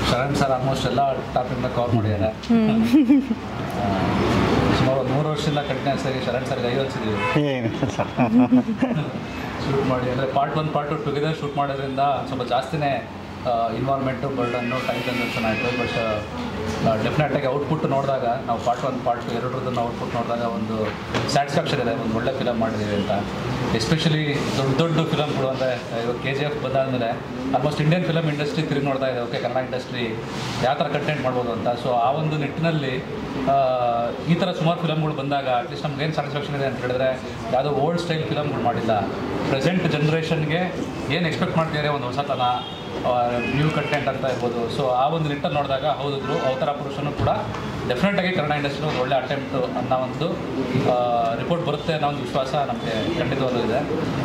Sharan sir almost ಎಲ್ಲ ಟಾಪಿಕ್ನ cover ಮಾಡಿದ್ದಾರೆ ಆ, ಸುಮಾರು ಒಂದು ಮೂರು ವರ್ಷದಿಂದ ಕಂಟಿನ್ಯೂಸ್ ಆಗಿ ಶರಣ್ ಸರ್ಗೆ ಐದು ಹಚ್ಚಿದ್ದೀವಿ ಏನಿಲ್ಲ ಸರ್ ಶೂಟ್ ಮಾಡಿ ಅಂದರೆ part one part two together shoot ಮಾಡೋದ್ರಿಂದ ಸ್ವಲ್ಪ ಜಾಸ್ತಿನೇ ಇನ್ವಾಲ್ವ್ಮೆಂಟು ಬರ್ಡನ್ನು ಟೈಮ್ ಕನ್ಸಂಪ್ಷನ್ ಆಯಿತು ಬಟ್ ಡೆಫಿನೆಟಾಗಿ ಔಟ್ಪುಟ್ ನೋಡಿದಾಗ ನಾವು ಪಾರ್ಟ್ ಒನ್ ಪಾರ್ಟ್ ಟು ಎರಡರದನ್ನು ಔಟ್ಪುಟ್ ನೋಡಿದಾಗ ಒಂದು ಸ್ಯಾಟಿಸ್ಫ್ಯಾಕ್ಷನ್ ಇದೆ ಒಂದು ಒಳ್ಳೆ ಫಿಲಮ್ ಮಾಡಿದ್ದೀವಿ ಅಂತ ಎಸ್ಪೆಷಲಿ ದೊಡ್ಡ ದೊಡ್ಡ ಫಿಲಮ್ಗಳು ಅಂದರೆ ಇವಾಗ ಕೆ ಜಿ ಎಫ್ ಬಂದಾದಮೇಲೆ ಆಲ್ಮೋಸ್ಟ್ ಇಂಡಿಯನ್ ಫಿಲಮ್ ಇಂಡಸ್ಟ್ರಿ ತಿರುಗಿ ನೋಡ್ತಾ ಇದೆ ಓಕೆ ಕನ್ನಡ ಇಂಡಸ್ಟ್ರಿ ಯಾವ ಥರ ಕಂಟೆಂಟ್ ಮಾಡ್ಬೋದು ಅಂತ ಸೊ ಆ ಒಂದು ನಿಟ್ಟಿನಲ್ಲಿ ಆ, ಈ ಥರ ಸುಮಾರು ಫಿಲಮ್ಗಳು ಬಂದಾಗ ಅಟ್ಲೀಸ್ಟ್ ನಮ್ಗೆ ಏನು ಸ್ಯಾಟಿಸ್ಫ್ಯಾಕ್ಷನ್ ಇದೆ ಅಂತ ಹೇಳಿದ್ರೆ ಯಾವುದೋ ಓಲ್ಡ್ ಸ್ಟೈಲ್ ಫಿಲಮ್ಗಳು ಮಾಡಿಲ್ಲ ಪ್ರೆಸೆಂಟ್ ಜನ್ರೇಷನ್ಗೆ ಏನು ಎಕ್ಸ್ಪೆಕ್ಟ್ ಮಾಡ್ತಿದ್ದಾರೆ ಒಂದು ಹೊಸತನ ನ್ಯೂ ಕಂಟೆಂಟ್ ಅಂತ ಇರ್ಬೋದು ಸೊ ಆ ಒಂದು ನಿಟ್ಟಲ್ಲಿ ನೋಡಿದಾಗ ಹೌದಿದ್ರು ಅವತಾರ ಪುರುಷನು ಕೂಡ ಡೆಫಿನೆಟಾಗಿ ಕನ್ನಡ ಇಂಡಸ್ಟ್ರಿ ಒಂದು ಒಳ್ಳೆ ಅಟೆಂಪ್ಟ್ ಅನ್ನೋ ಒಂದು ರಿಪೋರ್ಟ್ ಬರುತ್ತೆ ಅನ್ನೋ ಒಂದು ವಿಶ್ವಾಸ ನಮಗೆ ಖಂಡಿತವಾಗ್ಲೂ ಇದೆ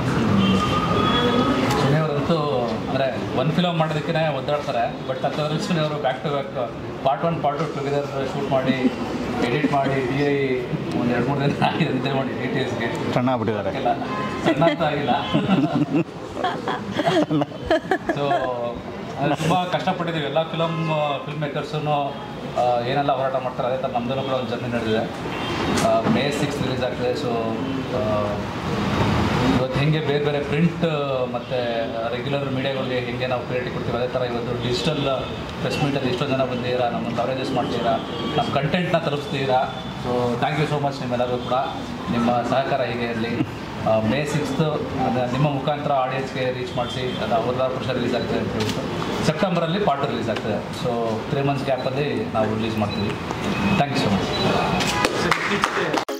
ಸುನಿ ಅವರಂತೂ ಅಂದರೆ ಒನ್ ಫಿಲಮ್ ಮಾಡೋದಕ್ಕೆ ಒದ್ದಾಡ್ತಾರೆ ಬಟ್ ಅಂಥದ್ರಲ್ಲಿ ಸುನಿ ಅವರು back to back part one part two together shoot ಮಾಡಿ ಎಡಿಟ್ ಮಾಡಿ ಡಿ ಐ ಒಂದು ಎರಡು ಮೂರು ದಿನ ಆಗಿದೆ ನಿದ್ದೆ ಮಾಡಿ ಡಿ ಟಿ ಎಸ್ಗೆ ಸಣ್ಣ ಆಗ್ಬಿಟ್ಟಿದ್ದಾರೆ ಇಲ್ಲ ಸಣ್ಣ ಅಂತ ಆಗಿಲ್ಲ ಸೊ ತುಂಬ ಕಷ್ಟಪಟ್ಟಿದ್ದೀವಿ ಎಲ್ಲ ಫಿಲಮ್ ಫಿಲ್ಮ್ ಮೇಕರ್ಸೂ ಏನೆಲ್ಲ ಹೋರಾಟ ಮಾಡ್ತಾರೆ ಅದೇ ಥರ ನಮ್ಮದಲ್ಲೂ ಕೂಡ ಒಂದು ಜರ್ನಿ ನಡೆದಿದೆ ಮೇ ಸಿಕ್ಸ್ ರಿಲೀಸ್ ಆಗ್ತದೆ ಸೊ ಇವತ್ತು ಹೆಂಗೆ ಬೇರೆ ಬೇರೆ ಪ್ರಿಂಟ್ ಮತ್ತು ರೆಗ್ಯುಲರ್ ಮೀಡಿಯಾಗಳಿಗೆ ಹೆಂಗೆ ನಾವು ಕ್ರಿಯೇಟಿ ಕೊಡ್ತೀವಿ ಅದೇ ಥರ ಇವತ್ತು ಡಿಜಿಟಲ್ ಪ್ರೆಸ್ ಮೀಟಲ್ಲಿ ಎಷ್ಟೋ ಜನ ಬಂದಿದ್ದೀರಾ ನಮ್ಮನ್ನು ಕವರೇಜಸ್ ಮಾಡ್ತೀರಾ ನಮ್ಮ ಕಂಟೆಂಟ್ನ ತಲುಪಿಸ್ತೀರಾ so thank you so much ನಿಮ್ಮೆಲ್ಲರಿಗೂ ಕೂಡ ನಿಮ್ಮ ಸಹಕಾರ ಹೀಗೆ ಇರಲಿ ಮೇ ಸಿಕ್ಸ್ತು ನಿಮ್ಮ ಮುಖಾಂತರ ಆಡಿಯನ್ಸ್ಗೆ ರೀಚ್ ಮಾಡಿಸಿ ಅದು ಅವ್ರದ್ದು ವರ್ಷ ರಿಲೀಸ್ ಆಗ್ತದೆ ಅಂತ ಹೇಳ್ಬಿಟ್ಟು ಸೆಪ್ಟೆಂಬರಲ್ಲಿ ಪಾರ್ಟ್ ರಿಲೀಸ್ ಆಗ್ತದೆ ಸೊ ತ್ರೀ ಮಂತ್ಸ್ ಗ್ಯಾಪಲ್ಲಿ ನಾವು ರಿಲೀಸ್ ಮಾಡ್ತೀವಿ ಥ್ಯಾಂಕ್ ಯು ಸೊ ಮಚ್